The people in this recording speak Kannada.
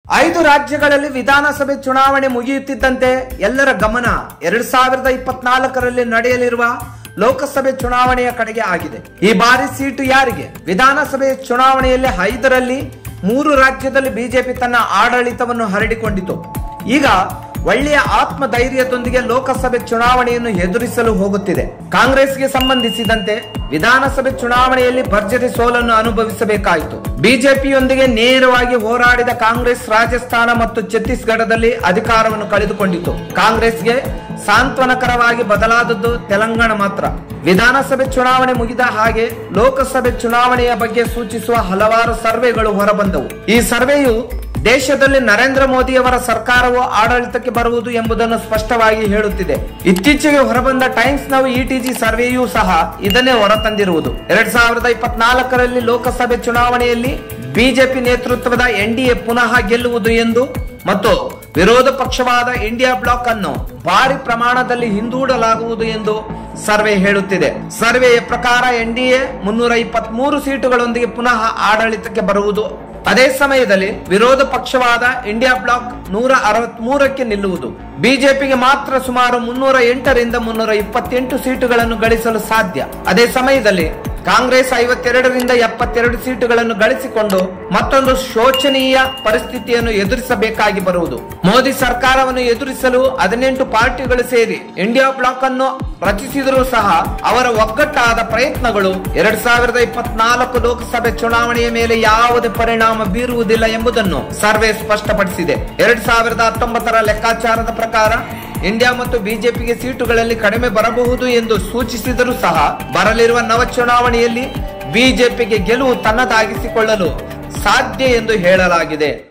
ಐದು ರಾಜ್ಯಗಳಲ್ಲಿ ವಿಧಾನಸಭೆ ಚುನಾವಣೆ ಮುಗಿಯುತ್ತಿದ್ದಂತೆ ಎಲ್ಲರ ಗಮನ ಎರಡ್ ಸಾವಿರದ ಇಪ್ಪತ್ನಾಲ್ಕರಲ್ಲಿ ನಡೆಯಲಿರುವ ಲೋಕಸಭೆ ಚುನಾವಣೆಯ ಕಡೆಗೆ ಆಗಿದೆ ಈ ಬಾರಿ ಸೀಟು ಯಾರಿಗೆ ವಿಧಾನಸಭೆ ಚುನಾವಣೆಯಲ್ಲಿ ಐದರಲ್ಲಿ ಮೂರು ರಾಜ್ಯದಲ್ಲಿ ಬಿಜೆಪಿ ತನ್ನ ಆಡಳಿತವನ್ನು ಹರಡಿಕೊಂಡಿತು ಈಗ ಒಳ್ಳೆಯ ಆತ್ಮಧೈರ್ಯದೊಂದಿಗೆ ಲೋಕಸಭೆ ಚುನಾವಣೆಯನ್ನು ಎದುರಿಸಲು ಹೋಗುತ್ತಿದೆ ಕಾಂಗ್ರೆಸ್ಗೆ ಸಂಬಂಧಿಸಿದಂತೆ ವಿಧಾನಸಭೆ ಚುನಾವಣೆಯಲ್ಲಿ ಭರ್ಜರಿ ಸೋಲನ್ನು ಅನುಭವಿಸಬೇಕಾಯಿತು ಬಿಜೆಪಿಯೊಂದಿಗೆ ನೇರವಾಗಿ ಹೋರಾಡಿದ ಕಾಂಗ್ರೆಸ್ ರಾಜಸ್ಥಾನ ಮತ್ತು ಛತ್ತೀಸ್ಗಢದಲ್ಲಿ ಅಧಿಕಾರವನ್ನು ಕಳೆದುಕೊಂಡಿತು ಕಾಂಗ್ರೆಸ್ಗೆ ಸಾಂತ್ವನಕರವಾಗಿ ಬದಲಾದದ್ದು ತೆಲಂಗಾಣ ಮಾತ್ರ ವಿಧಾನಸಭೆ ಚುನಾವಣೆ ಮುಗಿದ ಹಾಗೆ ಲೋಕಸಭೆ ಚುನಾವಣೆಯ ಬಗ್ಗೆ ಸೂಚಿಸುವ ಹಲವಾರು ಸರ್ವೆಗಳು ಹೊರಬಂದವು ಈ ಸರ್ವೆಯು ದೇಶದಲ್ಲಿ ನರೇಂದ್ರ ಮೋದಿಯವರ ಸರ್ಕಾರವು ಆಡಳಿತಕ್ಕೆ ಬರುವುದು ಎಂಬುದನ್ನು ಸ್ಪಷ್ಟವಾಗಿ ಹೇಳುತ್ತಿದೆ ಇತ್ತೀಚೆಗೆ ಹೊರಬಂದ ಟೈಮ್ಸ್ ನವ್ ಇಟಿಜಿ ಸರ್ವೆಯೂ ಸಹ ಇದನ್ನೇ ಹೊರತಂದಿರುವುದು ಎರಡ್ ಸಾವಿರದ ಇಪ್ಪತ್ನಾಲ್ಕರಲ್ಲಿ ಲೋಕಸಭೆ ಚುನಾವಣೆಯಲ್ಲಿ ಬಿಜೆಪಿ ನೇತೃತ್ವದ ಎನ್ಡಿಎ ಪುನಃ ಗೆಲ್ಲುವುದು ಎಂದು ಮತ್ತು ವಿರೋಧ ಪಕ್ಷವಾದ ಇಂಡಿಯಾ ಬ್ಲಾಕ್ ಅನ್ನು ಭಾರಿ ಪ್ರಮಾಣದಲ್ಲಿ ಹಿಂದೂಡಲಾಗುವುದು ಎಂದು ಸರ್ವೆ ಹೇಳುತ್ತಿದೆ ಸರ್ವೆಯ ಪ್ರಕಾರ ಎನ್ಡಿಎ ಮುನ್ನೂರ ಇಪ್ಪತ್ತ್ ಮೂರು ಸೀಟುಗಳೊಂದಿಗೆ ಪುನಃ ಆಡಳಿತಕ್ಕೆ ಬರುವುದು ಅದೇ ಸಮಯದಲ್ಲಿ ವಿರೋಧ ಪಕ್ಷವಾದ ಇಂಡಿಯಾ ಬ್ಲಾಕ್ ನೂರ ಅರವತ್ ಮೂರಕ್ಕೆ ನಿಲ್ಲುವುದು ಬಿಜೆಪಿಗೆ ಮಾತ್ರ ಸುಮಾರು ಮುನ್ನೂರ ಎಂಟರಿಂದ ಮುನ್ನೂರ ಇಪ್ಪತ್ತೆಂಟು ಸೀಟುಗಳನ್ನು ಗಳಿಸಲು ಸಾಧ್ಯ ಅದೇ ಸಮಯದಲ್ಲಿ ಕಾಂಗ್ರೆಸ್ ಐವತ್ತೆರಡರಿಂದ ಎಪ್ಪತ್ತೆರಡು ಸೀಟುಗಳನ್ನು ಗಳಿಸಿಕೊಂಡು ಮತ್ತೊಂದು ಶೋಚನೀಯ ಪರಿಸ್ಥಿತಿಯನ್ನು ಎದುರಿಸಬೇಕಾಗಿ ಬರುವುದು ಮೋದಿ ಸರ್ಕಾರವನ್ನು ಎದುರಿಸಲು ಹದಿನೆಂಟು ಪಾರ್ಟಿಗಳು ಸೇರಿ ಇಂಡಿಯಾ ಬ್ಲಾಕ್ ಅನ್ನು ರಚಿಸಿದರೂ ಸಹ ಅವರ ಒಗ್ಗಟ್ಟಾದ ಪ್ರಯತ್ನಗಳು ಎರಡ್ ಸಾವಿರದ ಇಪ್ಪತ್ನಾಲ್ಕು ಲೋಕಸಭೆ ಚುನಾವಣೆಯ ಮೇಲೆ ಯಾವುದೇ ಪರಿಣಾಮ ಬೀರುವುದಿಲ್ಲ ಎಂಬುದನ್ನು ಸರ್ವೆ ಸ್ಪಷ್ಟಪಡಿಸಿದೆ ಎರಡ್ ಸಾವಿರದ ಹತ್ತೊಂಬತ್ತರ ಲೆಕ್ಕಾಚಾರದ ಪ್ರಕಾರ ಇಂಡಿಯಾ ಮತ್ತು ಬಿಜೆಪಿಗೆ ಸೀಟುಗಳಲ್ಲಿ ಕಡಿಮೆ ಬರಬಹುದು ಎಂದು ಸೂಚಿಸಿದರೂ ಸಹ ಬರಲಿರುವ ನವ ಚುನಾವಣೆಯಲ್ಲಿ ಬಿಜೆಪಿಗೆ ಗೆಲುವು ತನ್ನದಾಗಿಸಿಕೊಳ್ಳಲು ಸಾಧ್ಯ ಎಂದು ಹೇಳಲಾಗಿದೆ